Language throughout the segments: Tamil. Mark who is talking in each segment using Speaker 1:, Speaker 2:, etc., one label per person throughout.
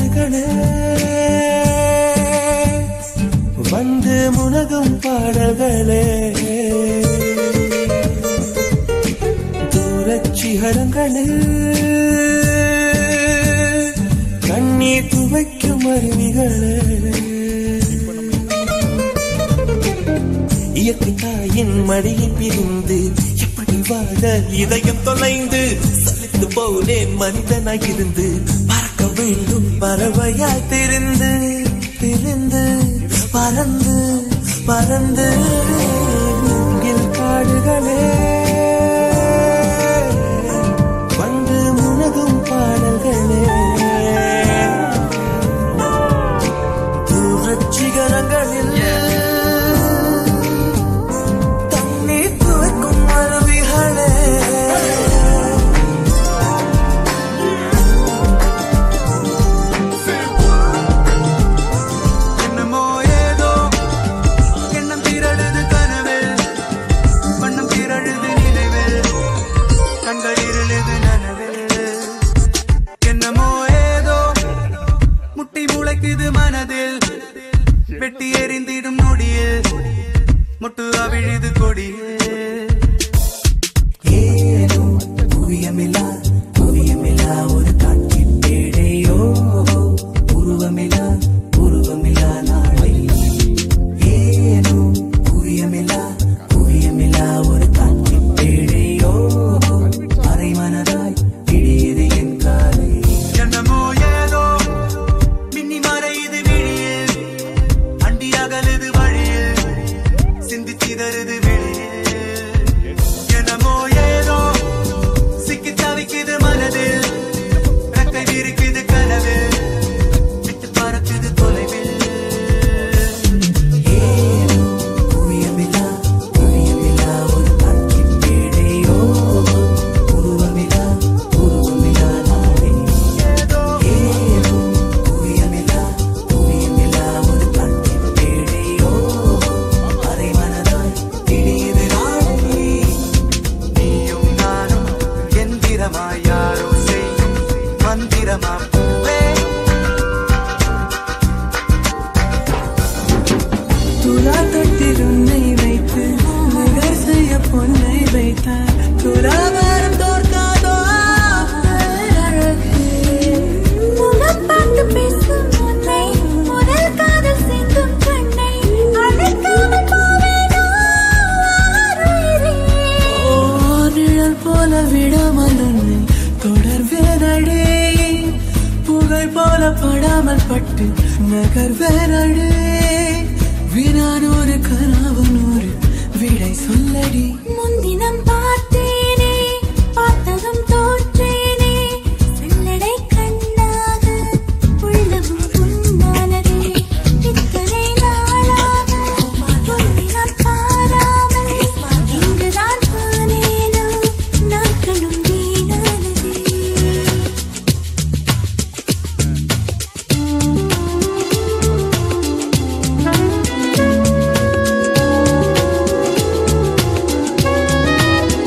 Speaker 1: காடுகளே வந்து முனகும் பாடல்களே தூரச் சிகரங்களில் கண்ணீர் துவைக்கும் அருவிகளே இயற்கை தாயின் மடியை பிரிந்து எப்படி வாழ இதயம் தொலைந்து சலித்து போனேன் மனிதனாய் இருந்து பறக்க வேண்டும் பறவையாய் திரிந்து திரிந்து பறந்து பறந்து மூங்கில் காடுகளே வந்து முனகும் பாடல்களே தூரச் சிகரங்களில் தண்ணீர் துவைக்கும் அருவிகளே
Speaker 2: என்னமோ ஏதோ எண்ணம் திரழுது கனவில் வண்ணம் திரழுது நினைவில் கண்கள் இருளுது நனவில் என்னமோ ஏதோ முட்டி முளைக்குது மனதில் வெட்டி எறிந்திடும் நொடியில் முட்டு அவிழுது கொடியில்
Speaker 1: ஏனோ புவியமில்லா புவியமில்லா ஒரு காட்சி பேடையோ உருவமில்லா உருவமில்லா நாளை ஏனோ புவியமில்லா புவியமில்லா ஒரு காட்சி பேடையோ அரை மனதாய் இடியது என் காலை
Speaker 2: என்னமோ ஏதோ மின்னி மறையுது விழியில் அண்டி அகலுது வழியில் சிந்தி சிதறுது வெளியில் என்னமோ ஏதோ சிக்கி தவிக்குது மனதில் ரெக்கை விரிக்குது கனவில் விட்டு பறக்குது தொலைவில்
Speaker 1: ஏனோ புவியமில்லா புவியமில்லா ஒரு காட்சி பேடையோ உருவமில்லா உருவமில்லா நாளை
Speaker 2: ஏதோ
Speaker 1: ஏனோ புவியமில்லா புவியமில்லா ஒரு காட்சி பேடையோ அரை மனதாய் இடியது நாளை
Speaker 2: நீயும் நானும் எந்திரமாய் யாரோ செய்யும் மந்திரமா பூவே
Speaker 1: துலா தொட்டில் உன்னை வைத்து நிகர் செய்ய பொன்னை வைத்தார் துலாபாரம் தோற்காதோ
Speaker 3: முகம் பார்த்து பேசும் உன்னை, முதல் காதல் சிந்தும் கண்ணை, அழைக்காமல் போவேனோ ஆருயிரே.
Speaker 1: ஓர் நிழல் போல விடாமல் உன்னை தொடர்வேனடே புகழ் போல படாமல் பட்டு நகர்வேனடே வினானூறு கனவு நூறு விடை சொல்லடி
Speaker 3: முன்தினம் பார்த்தேனே பார்த்ததும் தோற்றேனே செல்லடை கண்ணாக உள்ளமும் புண்ணானதே இத்தனை நாளாக உன்னை நான் பாராமல் இங்குதான் போனேனோ நாட்களும் வீணானதே
Speaker 1: ஏனோ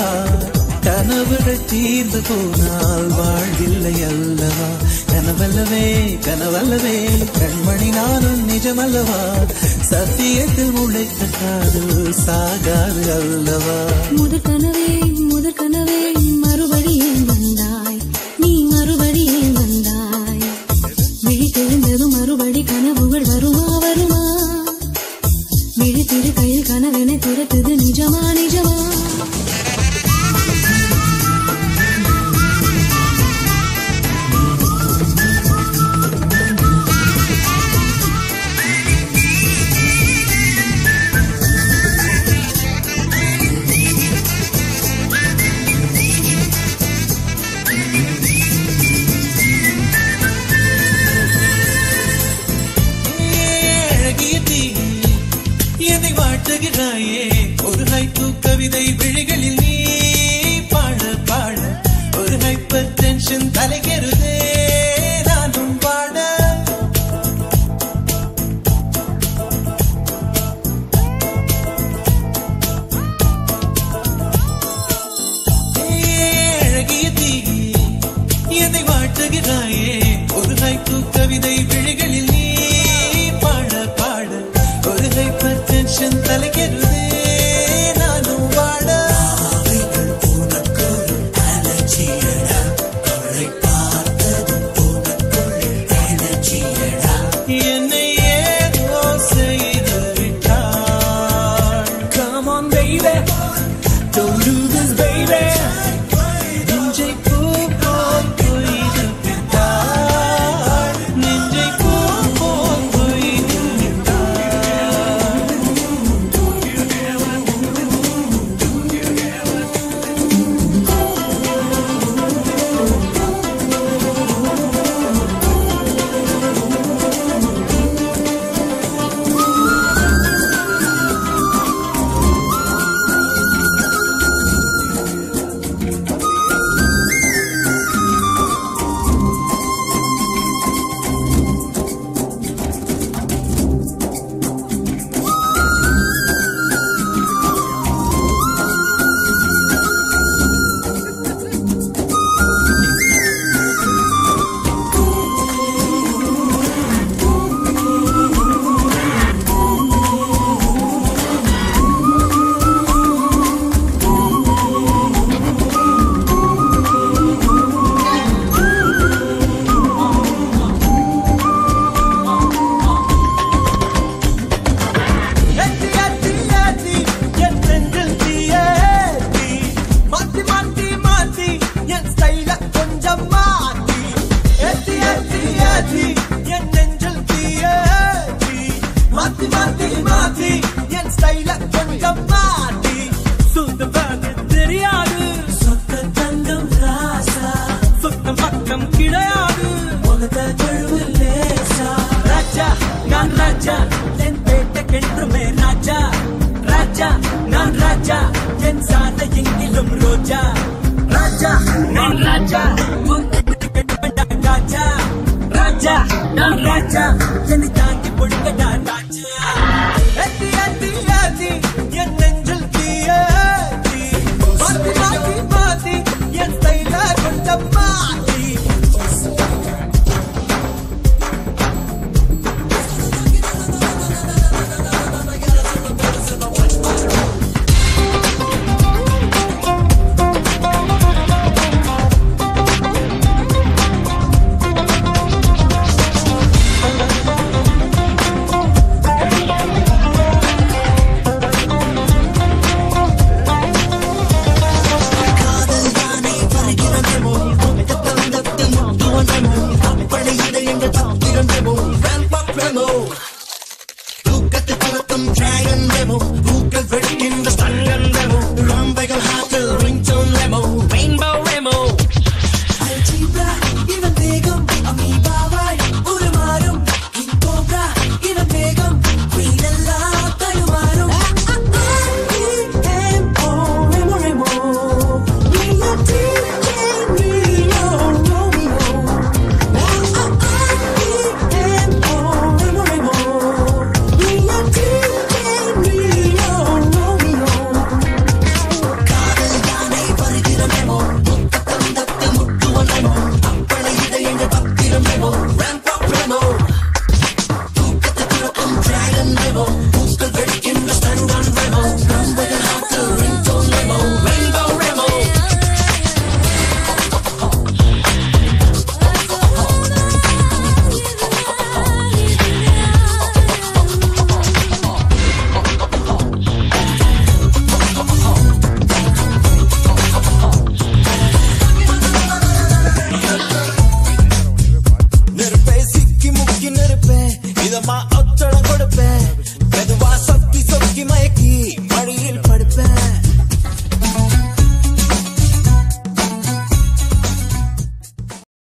Speaker 1: கனவுகள் தீர்ந்து போனால் வாழ்வில்லை அல்லவா கனவல்லவே கனவல்லவே கண்மணி நானும் நிஜமல்லவா சத்தியத்தில் முளைத்த காதல் சாகாது அல்லவா
Speaker 3: முதற் கனவே முதற் கனவே மறுபடியும் வந்தாய் நீ மறுபடியும் வந்தாய் விழி தெரிந்ததும் மறுபடி கனவுகள் வருமா வருமா விழி திரு கையில் கனவென துரத்துது நிஜமா நிஜமா
Speaker 1: அழகிய தீ என்னை வாட்டுகிறாயே ஒரு ஹைப்பு கவிதை விழிகளில் நீ பாட பாட ஒரு ஹைப்பர் டென்ஷன் தலைகெருதே நானும் பாட அழகிய தீ என்னை வாட்டுகிறாயே ஒரு ஹைப்பு கவிதை விழிகளில் நீ பாட பாட ஒரு ஹைப்பர் டென்ஷன் தலைகெருதே நானும் வாட என்னை ஏதோ செய்து விட்டாள் Come on baby Don't do this baby நெஞ்சை பூ போல் கொய்து விட்டாள் நெஞ்சை பூ போல் கொய்து விட்டாள் ஏத்தி ஏத்தி ஏத்தி என் நெஞ்சில் தீயேத்தி மாத்தி மாத்தி மாத்தி என் ஸ்டைல கொஞ்சம் மாத்தி ஏத்தி ஏத்தி ஏத்தி என் நெஞ்சில் தீயேத்தி மாத்தி மாத்தி மாத்தி என் ஸ்டைல கொஞ்சம் மாத்தி சுத்தமாக தெரியாது சொத்த தங்கம் ராசா சுத்தம் பக்கம் கிடையாது முகத்த கழுவு லேசா ராஜா நான் ராஜா என் பேட்டைக்கென்றுமே ராஜா ராஜா நான் ராஜா என் சாலை எங்கிலும் ரோஜா ராஜா நான் ராஜா